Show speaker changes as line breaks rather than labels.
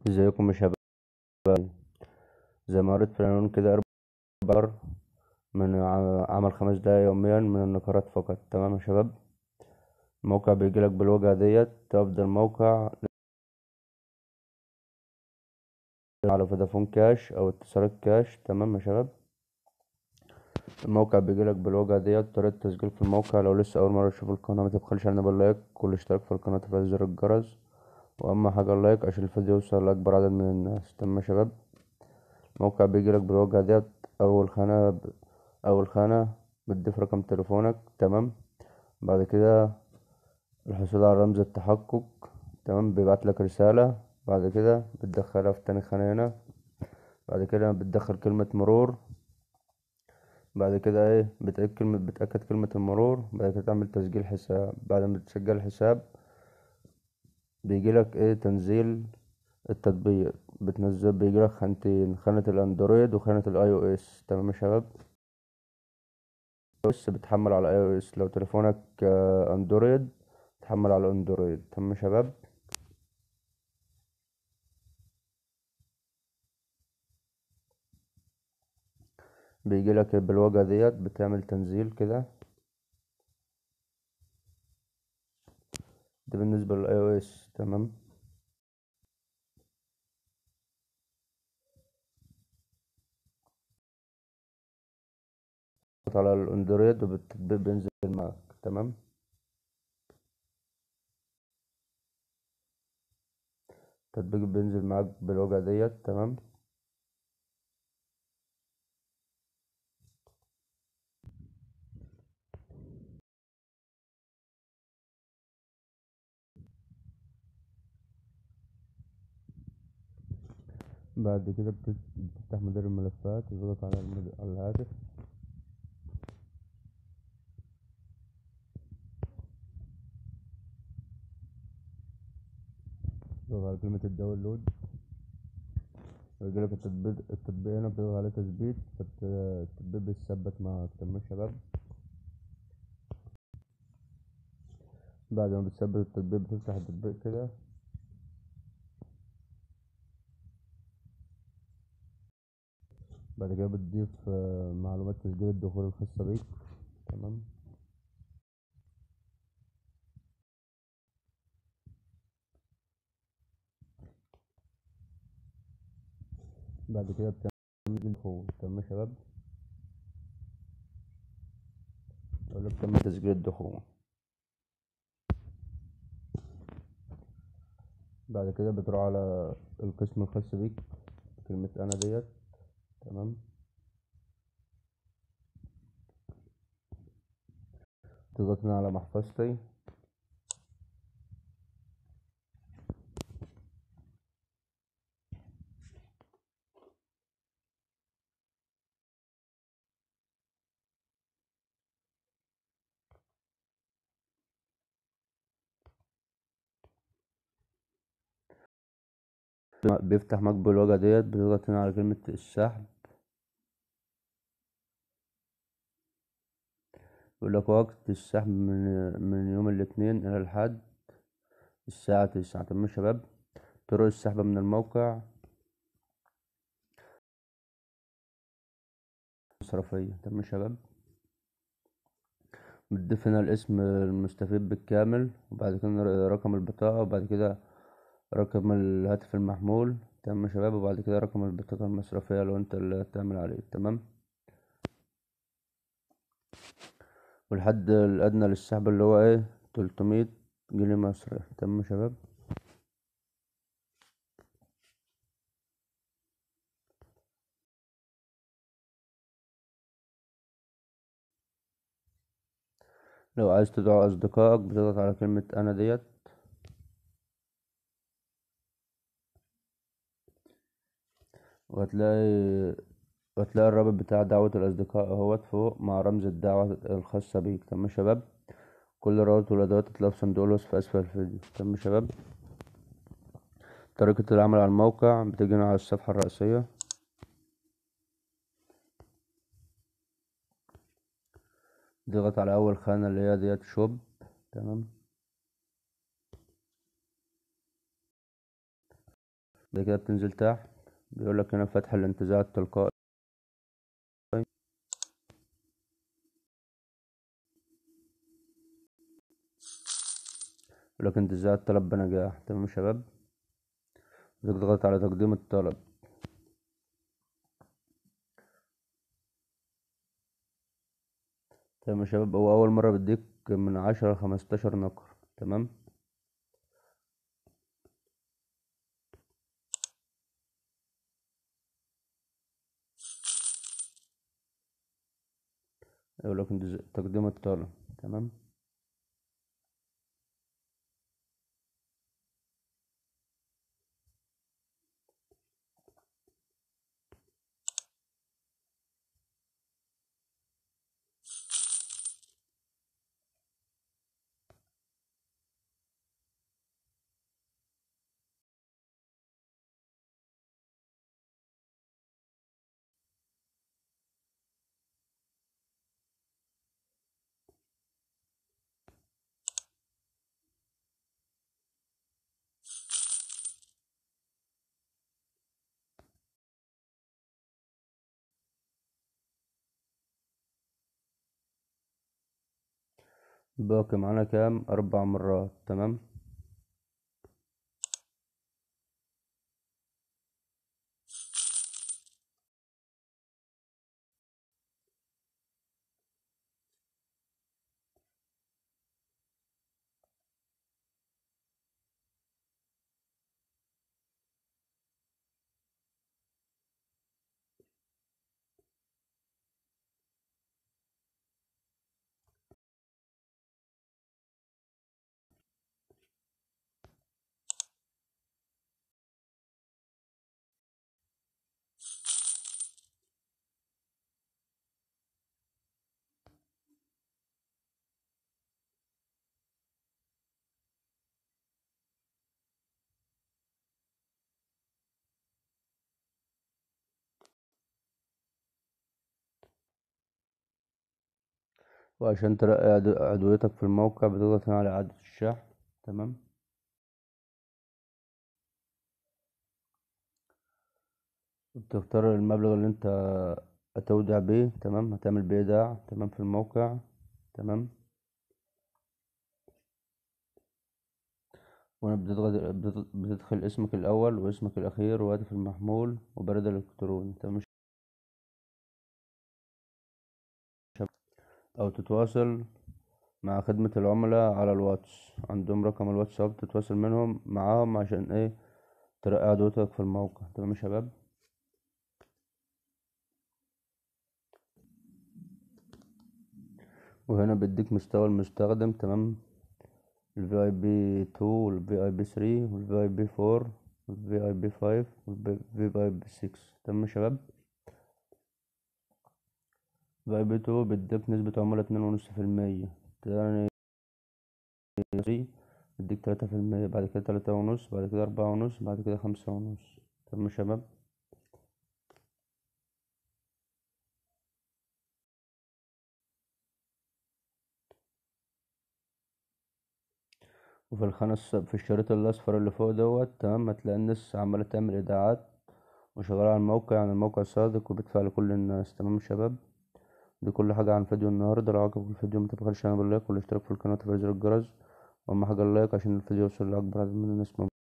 ازيكم يا شباب زي ما قريت في العنوان كده اربع من ع- عمل خمس دقايق يوميا من النقرات فقط تمام يا شباب الموقع بيجيلك بالواجهة ديت تفضل الموقع على فودافون كاش او اتصالات كاش تمام يا شباب الموقع بيجيلك بالواجهة ديت طريقة التسجيل في الموقع لو لسه أول مرة تشوف القناة متبخلش علينا باللايك والاشتراك في القناة وتفعيل زر الجرس وأهم حاجة اللايك عشان الفيديو يوصل لأكبر عدد من الناس تمام يا شباب الموقع بيجيلك بالواجهة ديت أول خانة ب... أول خانة بتضيف رقم تليفونك تمام بعد كده الحصول على رمز التحقق تمام بيبعتلك رسالة بعد كده بتدخلها في تاني خانة هنا بعد كده بتدخل كلمة مرور بعد كده ايه بتأكد كلمة بتأكد كلمة المرور بعد كده تعمل تسجيل حساب بعد ما تسجل الحساب بيجيلك ايه تنزيل التطبيق بتنزل بيجيلك خانتين خانة الاندرويد وخانة الاي او اس تمام يا شباب بس بتحمل على اي او اس لو تليفونك آه، اندرويد تحمل على اندرويد تمام يا شباب بيجيلك بالواجهة ديت بتعمل تنزيل كده ده بالنسبة للاي او اس تمام على الاندرويد وبالتطبيق بينزل معاك تمام التطبيق بينزل معاك بالواجهة ديت تمام بعد كده بت- بتفتح مدار الملفات وتضغط على المد- على الهاتف تضغط على كلمة الداونلود ويجيلك التطبيق التطبيق هنا بتضغط عليه تثبيت فالتطبيق بيتثبت معاك تمام يا شباب بعد ما بتثبت التطبيق بتفتح التطبيق كده بعد كده بتضيف آه، معلومات تسجيل الدخول الخاصة بيك تمام بعد كده بتعمل تسجيل الدخول تمام يا شباب يقول لك تم تسجيل الدخول بعد كده بتروح على القسم الخاص بيك كلمة أنا ديت تمام تضغط هنا على محفظتي بيفتح معاك بالواجهة ديت بتضغط هنا على كلمة السحب يقول لك وقت السحب من من يوم الاثنين إلى الحد الساعة تسعة تمام يا شباب طرق السحب من الموقع صرفية تمام يا شباب بتضيف هنا الاسم المستفيد بالكامل وبعد كده رقم البطاقة وبعد كده رقم الهاتف المحمول تمام يا شباب وبعد كده رقم البطاقة المصرفية لو انت اللي هتعمل عليه تمام والحد الأدنى للسحب اللي هو ايه تلتمية جنيه مصري تمام يا شباب لو عايز تدعو أصدقائك بتضغط على كلمة أنا ديت وهتلاقي وهتلاقي الرابط بتاع دعوة الأصدقاء اهوت فوق مع رمز الدعوة الخاصة بيك تمام يا شباب كل الروابط والأدوات هتلاقيها في صندوق الوصف أسفل الفيديو تمام يا شباب طريقة العمل على الموقع بتيجي هنا على الصفحة الرئيسية تضغط على أول خانة اللي هي ديت شوب تمام بعد كده بتنزل تحت بيقولك هنا فتح الانتزاع التلقائي يقولك انتزاع الطلب بنجاح تمام يا شباب بتضغط على تقديم الطلب تمام يا شباب هو أول مرة بيديك من عشرة لخمستاشر نقر تمام يقولك انتزاع تقديم الطلب تمام باقي معانا كام أربع مرات تمام وعشان ترقي عدو- عضويتك في الموقع بتضغط هنا على إعادة الشحن تمام وبتختار المبلغ اللي انت هتودع بيه تمام هتعمل بيه ايداع تمام في الموقع تمام وهنا بتضغط بتض- بتدخل اسمك الأول واسمك الأخير وهاتف المحمول وبريد الإلكتروني تمام أو تتواصل مع خدمة العملاء على الواتس عندهم رقم الواتساب تتواصل منهم معاهم عشان ايه ترقي عضويتك في الموقع تمام يا شباب وهنا بيديك مستوى المستخدم تمام ال VIP 2 وال VIP 3 وال VIP 4 وال VIP 5 وال VIP 6 تمام يا شباب VIP 2 بيديك نسبة عمولة اتنين ونص في المية تاني 3 بيديك تلاتة في المية بعد كده تلاتة ونص بعد كده أربعة ونص بعد كده خمسة ونص تمام يا شباب وفي الخانة الس- في الشريط الأصفر اللي فوق دوت تمام هتلاقي الناس عمالة تعمل إيداعات وشغالة على الموقع يعني الموقع صادق وبيدفع لكل الناس تمام يا شباب دي كل حاجة عن فيديو النهاردة لو عجبك الفيديو متبخلش تعمل باللايك والاشتراك في القناة وتفعيل زر الجرس وأهم حاجة اللايك عشان الفيديو يوصل لأكبر عدد من الناس